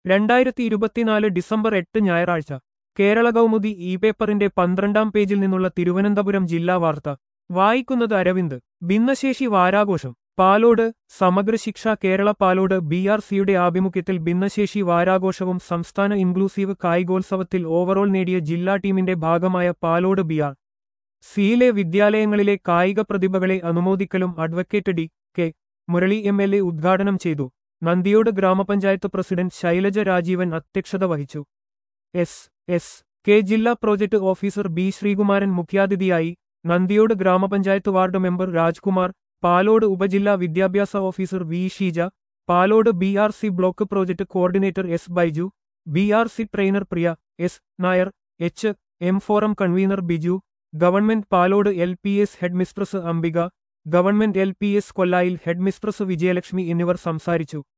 രണ്ടായിരത്തി ഇരുപത്തിനാല് ഡിസംബർ എട്ട് ഞായറാഴ്ച കേരള കൗമുദി ഇ പേപ്പറിന്റെ പന്ത്രണ്ടാം പേജിൽ നിന്നുള്ള തിരുവനന്തപുരം ജില്ലാ വാർത്ത വായിക്കുന്നത് അരവിന്ദ് ഭിന്നശേഷി വാരാഘോഷം പാലോട് സമഗ്ര ശിക്ഷ കേരള പാലോട് ബി ആർ സിയുടെ ആഭിമുഖ്യത്തിൽ ഭിന്നശേഷി വാരാഘോഷവും സംസ്ഥാന ഇൻക്ലൂസീവ് കായികോത്സവത്തിൽ ഓവറോൾ നേടിയ ജില്ലാ ടീമിന്റെ ഭാഗമായ പാലോട് ബി ആർ സിയിലെ വിദ്യാലയങ്ങളിലെ കായിക പ്രതിഭകളെ അനുമോദിക്കലും advocate D K Murali M L A ഉദ്ഘാടനം ചെയ്തു നന്ദിയോട് ഗ്രാമപഞ്ചായത്ത് പ്രസിഡന്റ് ശൈലജ രാജീവൻ അധ്യക്ഷത വഹിച്ചു എസ് എസ് കെ ജില്ലാ പ്രോജക്ട് ഓഫീസർ ബി ശ്രീകുമാരൻ മുഖ്യാതിഥിയായി നന്ദിയോട് ഗ്രാമപഞ്ചായത്ത് വാർഡ് മെമ്പർ രാജ്കുമാർ പാലോട് ഉപജില്ലാ വിദ്യാഭ്യാസ officer V Sheeja Palode B R C block project coordinator S Baiju B R C trainer Priya S Nair H M forum convener Biju government Palode L P S headmistress Ambika government L P S കൊല്ലായിൽ headmistress Vijayalakshmi എന്നിവർ സംസാരിച്ചു